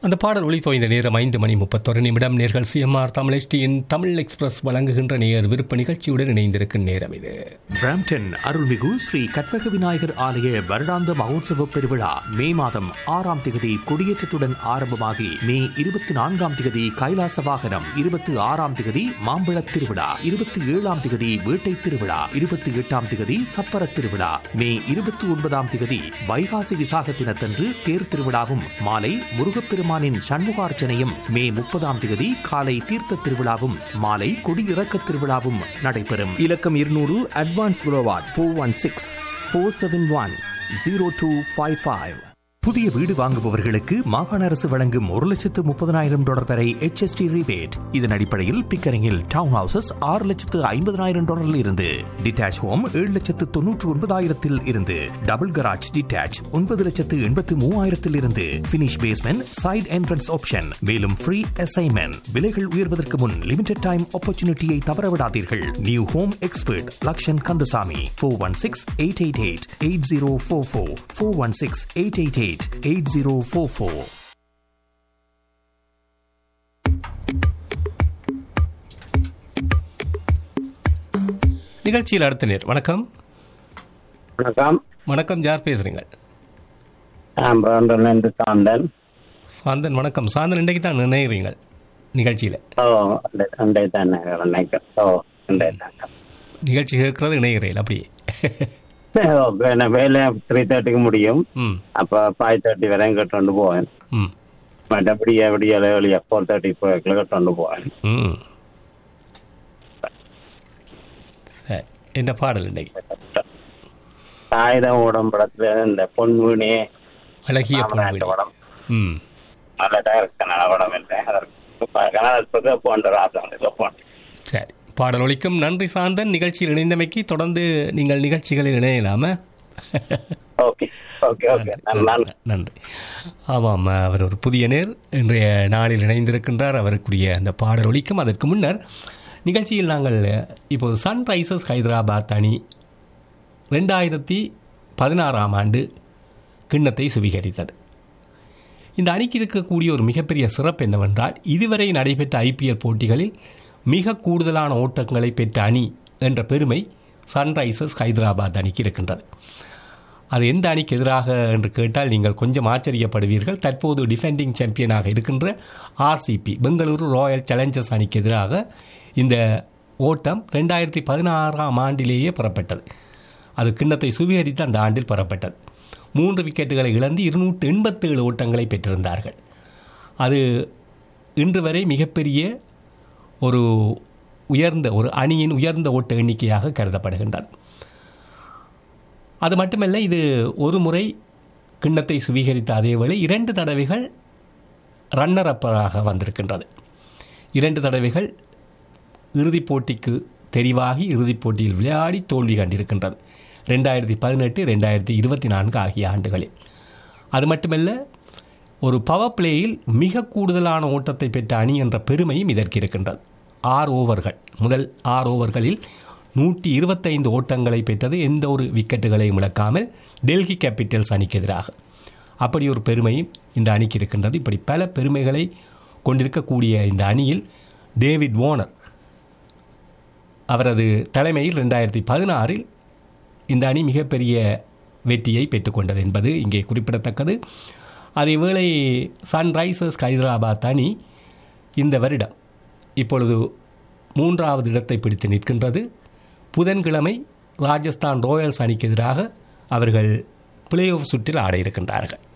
அந்த பாடல் ஒளி தோய்ந்த நேரம் ஐந்து மணி முப்பத்தொரு நிமிடம் நேர்கள் சிஎம்ஆர் தமிழ் HT-யின் தமிழ் எக்ஸ்பிரஸ் வழங்குகின்ற நேர் விருப்ப நிகழ்ச்சியுடன் இணைந்திருக்கும் நேரம் இது பிராம்டன் அருள்மிகு ஸ்ரீ கற்பக விநாயகர் ஆலய வருடாந்த மகோத்சவ பெருவிழா மே மாதம் ஆறாம் திகதி கொடியேற்றத்துடன் ஆரம்பமாகி மே இருபத்தி நான்காம் திகதி கைலாச வாகனம் இருபத்தி ஆறாம் திகதி மாம்பழத் திருவிழா இருபத்தி ஏழாம் திகதி வேட்டை திருவிழா இருபத்தி எட்டாம் திகதி சப்பர திருவிழா மே இருபத்தி ஒன்பதாம் திகதி வைகாசி விசாக தினத்தன்று தேர் திருவிழாவும் மாலை முருகப்பெருமானின் சண்முகார்ச்சனையும் மே முப்பதாம் திகதி காலை தீர்த்த திருவிழாவும் மாலை கொடியிறக்க திருவிழாவும் நடைபெறும் இலக்கம் இருநூறு அட்வான்ஸ் புரோவாட் four one six four seven one zero two five five புதிய வீடு வாங்குபவர்களுக்கு மாகாண அரசு வழங்கும் ஒரு லட்சத்து முப்பதனாயிரம் டாலர் வரை HST rebate இதன் அடிப்படையில் பிக்கரிங்கில் டவுன் ஹவுசஸ் ஆறு லட்சத்து ஐம்பதனாயிரம் டாலரில் இருந்து டிட்டாச் ஹோம் ஏழு லட்சத்து தொன்னூற்று ஒன்பதாயிரத்தில் இருந்து டபுள் கராஜ் டிட்டாச் ஒன்பது லட்சத்து எண்பத்து மூவாயிரத்தில் இருந்து finish basement side entrance option மேலும் ஃப்ரீ அசைன்மெண்ட் விலைகள் உயர்வதற்கு முன் லிமிடெட் டைம் ஆப்பர்ச்சுனிட்டியை தவறவிடாதீர்கள் new home expert Lakshan Kandasamy four one six eight eight eight eight zero four four four one six eight eight eight eight zero four four நிகழ்ச்சியில் அடுத்த நேர் வணக்கம் வணக்கம் வணக்கம் யார் பேசுறீங்க நான் பிராண்டன்லேருந்து சாந்தன் சாந்தன் வணக்கம் சாந்தன் இன்றைக்கு தான் நினைக்கிறீங்க நிகழ்ச்சியில் ஓ அண்டை அண்டை தானே நினைக்கிறேன் ஓ அண்டை தானே நிகழ்ச்சி கேட்கறது இணைகிறீர்கள் அப்படியே ஓகே நான் வேலை த்ரீ தேர்ட்டிக்கு முடியும் ம் அப்போ ஃபைவ் தேர்ட்டி வரையும் கட்டு போவேன் ம் மற்றபடி விடிய வெளியே ஃபோர் தேர்ட்டி ஃபோர் கட்டு போவேன் ம் சரி என்ன பாடல் இன்னைக்கு சாயுதம் உடம்படத்துல இந்த பொன்முனி அழகிய ராமநாட்டு பொன்விழி படம் ம் நல்ல டைரக்ட் கன்னட படம் இல்லை அதற்கு கன்னடத்துக்கு போன்ற ராசனுக்கு போன்ற சரி பாடல் ஒலிக்கும் நன்றி சாந்தன் நிகழ்ச்சியில் இணைந்தமைக்கு தொடர்ந்து நீங்கள் நிகழ்ச்சிகளில் இணையலாமா ஓகே ஓகே ஓகே நன்றி நன்றி ஆமாம் அவர் ஒரு புதிய நேர் இன்றைய நாளில் இணைந்திருக்கின்றார் அவருக்குரிய அந்த பாடல் ஒலிக்கும் அதற்கு முன்னர் நிகழ்ச்சியில் நாங்கள் இப்போது சன்ரைசர்ஸ் ஹைதராபாத் அணி ரெண்டாயிரத்தி பதினாறாம் ஆண்டு கிண்ணத்தை சுவீகரித்தது இந்த அணிக்கு இருக்கக்கூடிய ஒரு மிகப்பெரிய சிறப்பு என்னவென்றால் இதுவரை நடைபெற்ற ஐபிஎல் போட்டிகளில் மிக கூடுதலான ஓட்டங்களை பெற்ற அணி என்ற பெருமை சன்ரைசர்ஸ் ஹைதராபாத் அணிக்கு இருக்கின்றது அது எந்த அணிக்கு எதிராக என்று கேட்டால் நீங்கள் கொஞ்சம் ஆச்சரியப்படுவீர்கள் தற்போது டிஃபெண்டிங் சாம்பியனாக இருக்கின்ற ஆர்சிபி பெங்களூரு ராயல் சேலஞ்சர்ஸ் அணிக்கு எதிராக இந்த ஓட்டம் ரெண்டாயிரத்தி பதினாறாம் ஆண்டிலேயே பெறப்பட்டது அது கிண்ணத்தை சுவீகரித்து அந்த ஆண்டில் பெறப்பட்டது மூன்று விக்கெட்டுகளை இழந்து இருநூற்று எண்பத்தேழு ஓட்டங்களை பெற்றிருந்தார்கள் அது இன்று வரை மிகப்பெரிய ஒரு உயர்ந்த ஒரு அணியின் உயர்ந்த ஓட்ட எண்ணிக்கையாக கருதப்படுகின்றது அது மட்டுமல்ல இது ஒரு முறை கிண்ணத்தை சுவீகரித்த அதேவேளை இரண்டு தடவைகள் ரன்னர் அப்பராக வந்திருக்கின்றது இரண்டு தடவைகள் இறுதிப் போட்டிக்கு தெரிவாகி இறுதிப் போட்டியில் விளையாடி தோல்வி கண்டிருக்கின்றது ரெண்டாயிரத்தி பதினெட்டு ரெண்டாயிரத்தி இருபத்தி நான்கு ஆகிய ஆண்டுகளில் அது மட்டுமல்ல ஒரு பவர் பிளேயில் மிக கூடுதலான ஓட்டத்தை பெற்ற அணி என்ற பெருமையும் இதற்கு இருக்கின்றது ஆறு ஓவர்கள் முதல் ஆறு ஓவர்களில் நூற்றி இருபத்தைந்து ஓட்டங்களை பெற்றது எந்த ஒரு விக்கெட்டுகளையும் இழக்காமல் டெல்லி கேபிட்டல்ஸ் அணிக்கு எதிராக அப்படி ஒரு பெருமையும் இந்த அணிக்கு இருக்கின்றது இப்படி பல பெருமைகளை கொண்டிருக்கக்கூடிய இந்த அணியில் டேவிட் வார்னர் அவரது தலைமையில் ரெண்டாயிரத்தி பதினாறில் இந்த அணி மிகப்பெரிய வெற்றியை பெற்றுக்கொண்டது என்பது இங்கே குறிப்பிடத்தக்கது அதேவேளை சன்ரைசர்ஸ் ஹைதராபாத் அணி இந்த வருடம் இப்பொழுது மூன்றாவது இடத்தை பிடித்து நிற்கின்றது புதன்கிழமை ராஜஸ்தான் ராயல்ஸ் அணிக்கு எதிராக அவர்கள் பிளே ஆஃப் சுற்றில் ஆட இருக்கின்றார்கள்